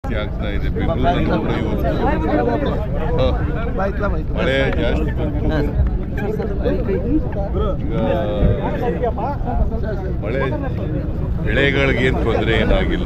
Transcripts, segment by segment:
ಜಾಸ್ತಿ ಆಗ್ತಾ ಇದೆ ಬೆಂಗಳೂರಲ್ಲಿ ನೂರ ಐವತ್ತು ಹ. ಮಳೆ ಜಾಸ್ತಿ ಬಂತು ಈಗ ಮಳೆ ಬೆಳೆಗಳಿಗೆ ಏನು ತೊಂದರೆ ಏನಾಗಿಲ್ಲ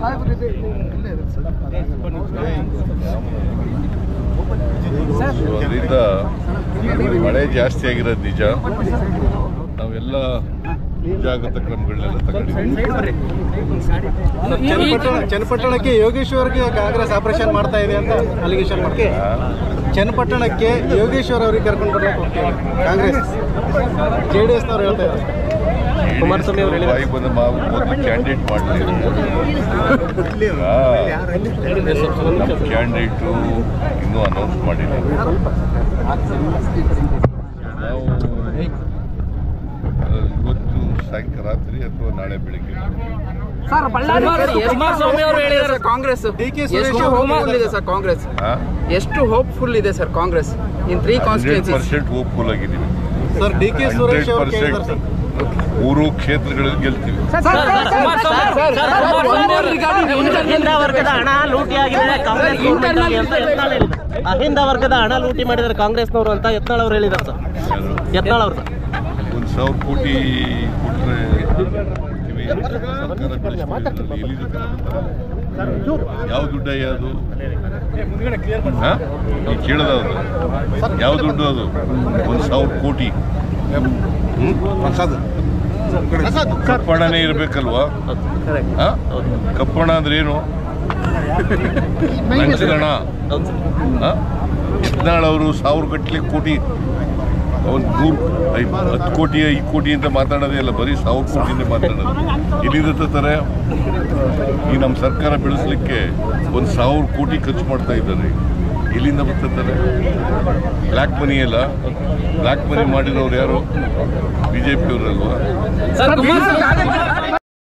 ಸೊ ಅದರಿಂದ ಮಳೆ ಜಾಸ್ತಿ ಆಗಿರೋದು ನಿಜ ನಾವೆಲ್ಲ ಮುಂಜಾಗ್ರತಾ ಕ್ರಮಗಳನ್ನೆಲ್ಲ ತಗೊಂಡಿದ್ದೀವಿ ಚನ್ನಪಟ್ಟಣ ಚನ್ನಪಟ್ಟಣಕ್ಕೆ ಯೋಗೇಶ್ವರ್ಗೆ ಕಾಂಗ್ರೆಸ್ ಆಪರೇಷನ್ ಮಾಡ್ತಾ ಇದೆ ಅಂತ ಅಲಿಗೇಷನ್ ಮಾಡಿ ಚನ್ನಪಟ್ಟಣಕ್ಕೆ ಯೋಗೇಶ್ವರ್ ಅವರಿಗೆ ಕರ್ಕೊಂಡು ಬರ್ಲಿಕ್ಕೆ ಹೋಗ್ತೀವಿ ಕಾಂಗ್ರೆಸ್ ಜೆ ಡಿ ಎಸ್ನವ್ರು ಹೇಳ್ತಾ ಇದ್ದಾರೆ ಕುಮಾರಸ್ವಾಮಿ ಅವರು ಹೇಳಿದ್ದಾರೆ. ಬಾಯಿಗೆ ಬಂದ ಮಾವು ಮೊದಲು ಕ್ಯಾಂಡಿಡೇಟ್ ಮಾಡಲಿ ನಮ್ಮ ಕ್ಯಾಂಡಿಡೇಟು ಇನ್ನೂ ಅನೌನ್ಸ್ ಮಾಡಿಲ್ಲ ನಾವು ಆ, ಇವತ್ತು ಸಾಯಂಕಾಲ ರಾತ್ರಿ ಅಥವಾ ನಾಳೆ ಬೆಳಿಗ್ಗೆ ಸರ್ ಬಳ್ಳಾರಿ ಕುಮಾರಸ್ವಾಮಿ ಅವರು ಹೇಳಿದ್ದಾರೆ ಕಾಂಗ್ರೆಸ್ DK ಸುರೇಶ್ ಎಷ್ಟು ಹೋಪ್ಫುಲ್ ಇದೆ ಸರ್ ಕಾಂಗ್ರೆಸ್ ಎಷ್ಟು ಹೋಪ್ಫುಲ್ ಇದೆ sir Congress in three hundred constituencies percent hopeful ಆಗಿದ್ದೀವಿ sir D K Suresh hundred ಅವರು ಕೇಳಿದ್ದಾರೆ ಪರ್ಸೆಂಟ್ ಸರ್ ಮೂರು ಕ್ಷೇತ್ರಗಳಲ್ಲಿ ಗೆಲ್ತೀವಿ ಅಹಿಂದ ವರ್ಗದ ಹಣ ಲೂಟಿಯಾಗಿದೆ ಕಾಂಗ್ರೆಸ್ ಗೌರ್ಮೆಂಟ್ ಅಲ್ಲಿ ಅಂತ ಯತ್ನಾಳ್ ಹೇಳಿದ್ದಾರೆ ಅಹಿಂದ ವರ್ಗದ ಹಣ ಲೂಟಿ ಮಾಡಿದ್ದಾರೆ ಕಾಂಗ್ರೆಸ್ನವರು ಅಂತ ಯತ್ನಾಳ್ ಅವರು ಹೇಳಿದ್ದಾರೆ ಸರ್ ಯಾರು? ಯತ್ನಾಳ್ ಅವರು ಒಂದು ಸಾವಿರ ಕೋಟಿ ಕೊಟ್ಟರೆ ಕೊಡ್ತೀವಿ ಸರ್ಕಾರ ಬೆಳೆಸ್ತೀವಿ. ಎಲ್ಲಿದೆ ತಗೊಂಡು ಯಾವ ದುಡ್ಡಯ್ಯ ಅದು ಹಾ? ನೀ ಕೇಳೋದು ಯಾವ ದುಡ್ಡು ಅದು ಒಂದು ಸಾವಿರ ಕೋಟಿ ಹ್ಮ್? ಕಪ್ಪಣನೇ ಇರ್ಬೇಕಲ್ವಾ ಹಾ? ಕಪ್ಪಣ ಅಂದ್ರೆ ಏನು ಲಂಚದಣ ಹೌದು ಸರ್ ಯತ್ನಾಳ್ ಅವರು ಸಾವಿರ ಗಟ್ಟಲೆ ಕೋಟಿ ಒಂದು ನೂರು ಐ- ಹತ್ತು ಕೋಟಿ ಐದು ಕೋಟಿ ಅಂತ ಮಾತಾಡೋದೇ ಇಲ್ಲ ಬರೀ ಸಾವಿರ ಕೋಟಿಯಿಂದ ಮಾತಾಡೋದು ಎಲ್ಲಿಂದ ತರ್ತಾರೆ ಈ ನಮ್ಮ ಸರ್ಕಾರ ಬೆಳೆಸಲಿಕ್ಕೆ ಒಂದು ಸಾವಿರ ಕೋಟಿ ಖರ್ಚು ಮಾಡ್ತಾ ಇದ್ದಾರೆ ಎಲ್ಲಿಂದ ಬರ್ತಿರ್ತಾರೆ ಬ್ಲ್ಯಾಕ್ ಮನಿ ಎಲ್ಲ ಬ್ಲ್ಯಾಕ್ ಮನಿ ಮಾಡಿರೋರು ಯಾರು ಬಿ ಜೆ ಪಿಯವರಲ್ವಾ ಸರ್ ಕುಮಾರಸ್ವಾಮಿ